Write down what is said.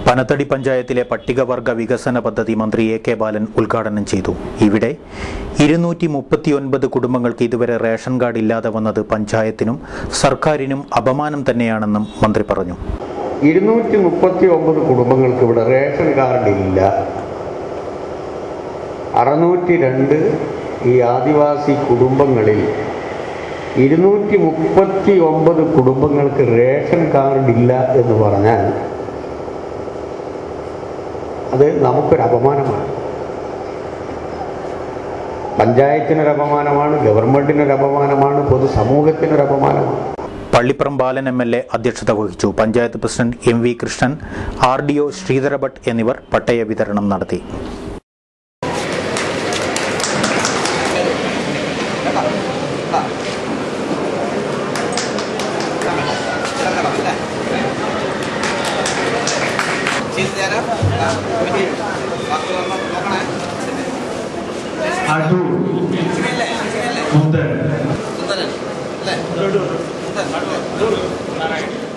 പനത്തടി പഞ്ചായത്തിലെ പട്ടികവർഗ വികസന പദ്ധതി മന്ത്രി എ കെ ബാലൻ ഉദ്ഘാടനം ചെയ്തു ഇവിടെ ഇരുന്നൂറ്റി മുപ്പത്തിയൊൻപത് കുടുംബങ്ങൾക്ക് ഇതുവരെ റേഷൻ കാർഡ് ഇല്ലാതെ വന്നത് പഞ്ചായത്തിനും സർക്കാരിനും അപമാനം തന്നെയാണെന്നും മന്ത്രി പറഞ്ഞു ഇരുന്നൂറ്റി മുപ്പത്തി ഒമ്പത് കുടുംബങ്ങൾക്ക് ഇവിടെ റേഷൻ കാർഡ് ഇല്ല അറുന്നൂറ്റി രണ്ട് ഈ ആദിവാസി കുടുംബങ്ങളിൽ ഇരുന്നൂറ്റി മുപ്പത്തി ഒമ്പത് കുടുംബങ്ങൾക്ക് റേഷൻ കാർഡ് ഇല്ല എന്ന് പറഞ്ഞാൽ അത് നമുക്കൊരു അപമാനമാണ് പഞ്ചായത്തിനൊരു അപമാനമാണ് ഗവൺമെൻറ്റിനൊരു അപമാനമാണ് പൊതുസമൂഹത്തിനൊരു അപമാനമാണ് Pallippuram Balan M L A അധ്യക്ഷത വഹിച്ചു panchayat president M V Krishnan R D O Sreedhara Bhat എന്നിവർ പട്ടയ വിതരണം നടത്തി അടൂർ മുത്തൻ